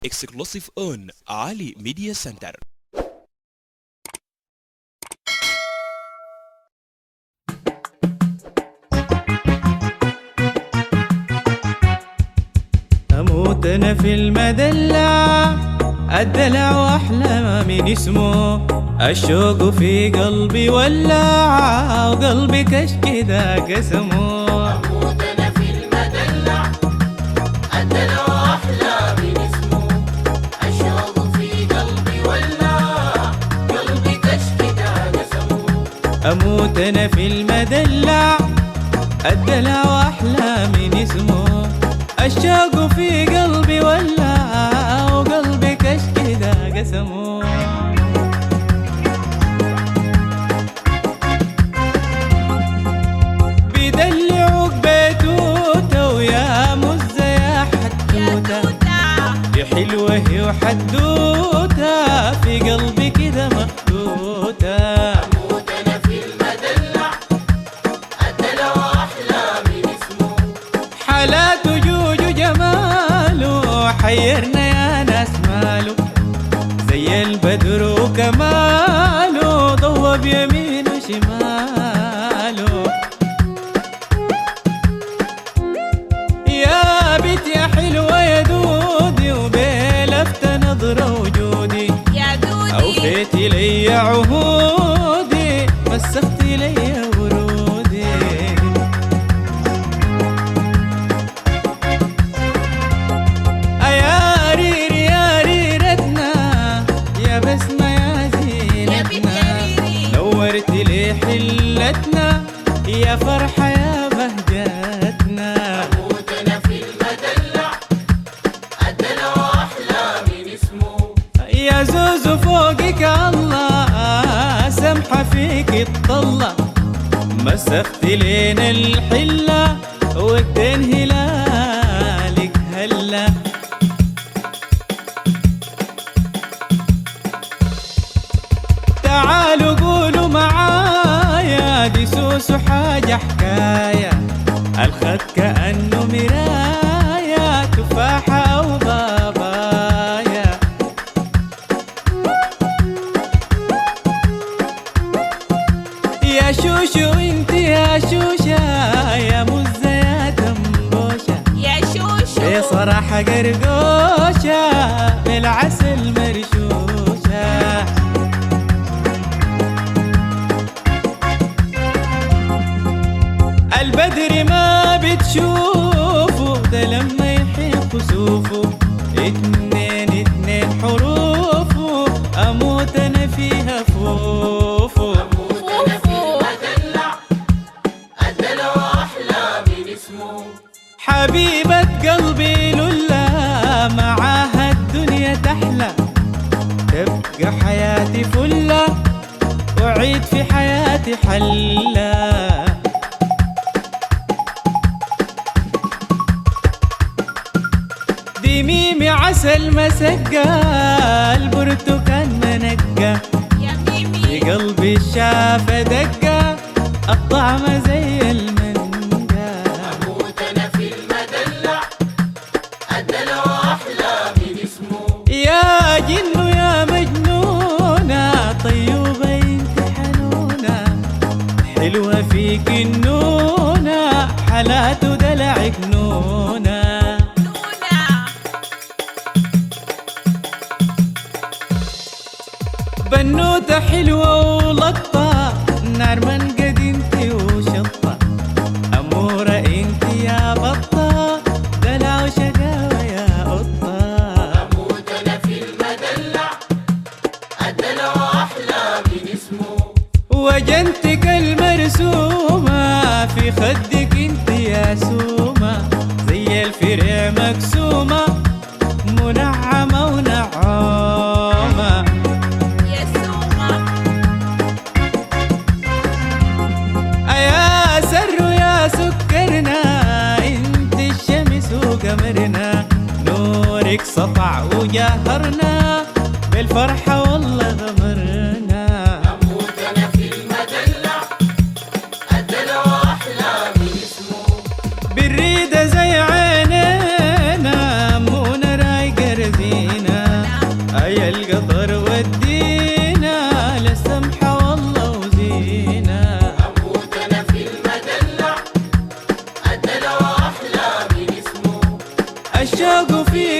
exclusive on Ali Media Center. اموت انا في المدلع الدلع واحلى ما من اسمه الشوق في قلبي ولع وقلبي كش كده قسمه أموت أنا في المدلع الدلع أحلى من اسمه الشوق في قلبي ولع قلبي كشكده قسمه اموت انا في المدلع الدلع واحلى من اسمه الشوق في قلبي ولع وقلبي كش كده قسمه بيدلعوك بيتوته ويا مزة يا حتوته يا حلوة هي وحدوتة في قلبي كده مخدوتة أموت أنا في المدلع الدلع أحلى من اسمه حالات وجوج وجماله حيرنا يا ناس ماله زي البدر وكماله ضوى بيمين وشماله يا بنت يا حلوة يا دودي وبلفت نظرة وجودي يا دودي أوفيت لي عهودي مسخت لي ورودي يا رير يا ريرتنا يا بسمة يا يا بنت زينتنا يا ريري. نورت لي حلتنا يا فرحة يا بهجتنا أموت أنا في المدلع الدلع أحلى من اسمه يا زوزو فوقك الله سمحة فيك الطلة مسخت لين الحلة وقتين هلالك هلا تعالوا قولوا معايا دي سوسو حاجة حكاية الخد كأنه مراية تفاحة أو بابايا يا شوشو انت يا شوشة يا مزة يا تنبوشة يا شوشو بصراحة قرقوشة بالعسل مرشوشة البدر ما بتشوفه ده لما يحيق خسوفه اتنين اتنين حروفه اموت انا فيها فوفو أموت أنا في المدلع الدلع أحلى من اسمه حبيبة قلبي لولا معاها الدنيا تحلى تبقى حياتي فلة وعيد في حياتي حلة دي ميمي عسل مسقة البرتقال منقة يا في ميمي قلبي الشافة دقة الطعمة زي المانجا أموت أنا في المدلع الدلع أحلى من اسمه يا جن يا مجنونة طيوبة انت حنونة حلوة فيك النونة حالات ودلعك نونة نونا بنوتة حلوة ولقطة نار من قد انت وشطة أمورة انت يا بطة دلع وشقاوة يا قطة أموت أنا في المدلع الدلع أحلى من اسمه وجنتك المرسومة في خدك انت يا سومة زي الفرع مقسومة منعمة ونعومة يا سوما يا سر يا سكرنا انت الشمس وقمرنا نورك سطع وجهرنا بالفرحة والله غمرنا أموت أنا في المدلع الدلع أحلى من اسمه بالريدة زي عينينا مو نراي قرزين الشوق في